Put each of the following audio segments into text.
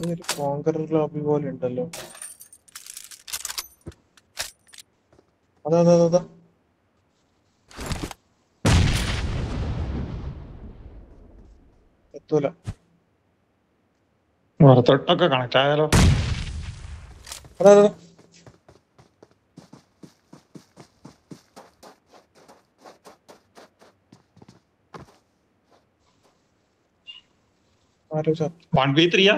ഇതൊരു conquer lobby പോലെ ഉണ്ടല്ലോ അതാ അതാ അതാ, അതാ എത്തൂല പുറത്തോട്ടൊക്കെ കണക്ട് ആയാലോ അതാ അതാ ആരോ ചത്തു വൺ ബി ത്രീയാ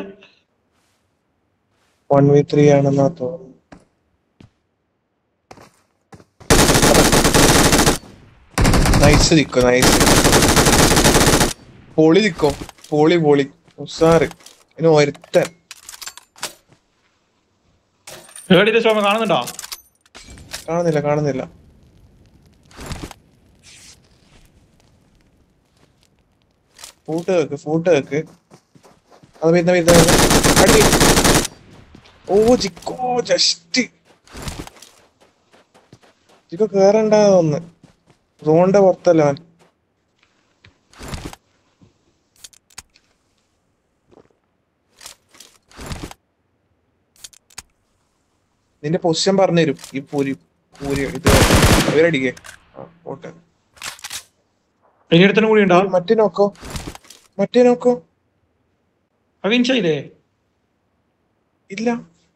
വൺ വി ത്രീ ആണെന്നാ തോന്നുന്നു നൈസ് നിക്കോ നൈസ് പൊളി നിക്കോ പൊളി പൊളി ഉസാറ് ഇനി ഒരുത്തൻ ഏടിന്റെ ശോഭ കാണുന്നുണ്ടോ കാണുന്നില്ല കാണുന്നില്ല ഫൂട്ട് വെക്ക് ഫൂട്ട് വെക്ക് അത് വരുന്ന വരുന്ന വരുന്ന. അടി ഓ ചിക്കോ ജസ്റ്റ് ചിക്കോ കേറണ്ട ഒന്ന് സോണിന്റെ പുറത്തല്ല അവൻ നിന്റെ പൊസിഷൻ പറഞ്ഞുതരും ഈ പൂരി പൂരി ഇത് ഇവരടിക്കേ ആ പോട്ടെ ഇനി അടുത്തനും കൂടി ഉണ്ടോ മറ്റേ നോക്കോ മറ്റേ നോക്കോ അവിൻഷയില്ലേ ഇല്ല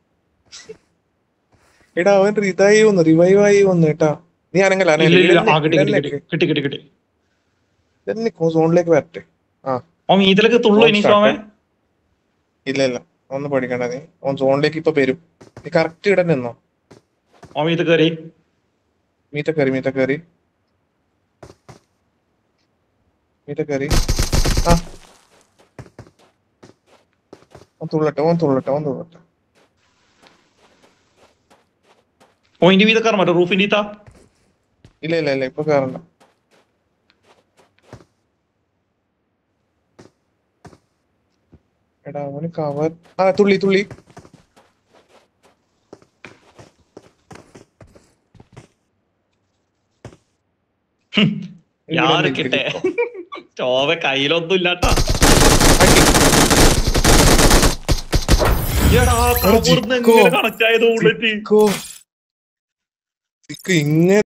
എടാ അവൻ ഇതായി വന്നു റിവൈവ് ആയി വന്നു കേട്ടാ നീ ആണെങ്കിൽ ഇല്ല ഇല്ല ആ കിട്ടി കിട്ടി കിട്ടി കിട്ടി കിട്ടി കിട്ടി സോണിലേക്ക് വരട്ടെ ആ ഓ ഇതിലേക്ക് തുള്ളു ഇനി ശോമേ ഇല്ല ഇല്ല ഒന്ന് പഠിക്കണ്ട നീ ഓൻ സോണിലേക്ക് ഇപ്പൊ വരും നീ കറക്റ്റ് ഇടന്നെ നിന്നോ ഓ ഇത് കയറി മീത്ത കയറി മീത്ത കയറി മീത്ത കയറി ആ ഓൻ തുള്ളട്ടെ ഓൻ തുള്ളട്ടെ ഓൻ തുള്ളട്ടെ ഓ ഇനി വീത കയറാൻ പറ്റും റൂഫിന്റെ ഈത്ത ഇല്ല ഇല്ല ഇല്ല ഇപ്പൊ കയറണ്ട എടാ അവന് കവർ ആ തുള്ളി തുള്ളി യാറ് കിട്ടെ ശോഭ കയ്യിലൊന്നും ഇല്ലാട്ടാ എടാ കവർന്ന് ജിക്കോ. എങ്ങനെ കണക്ട് ആയത് ബുള്ളറ്റ് ഇങ്ങനെ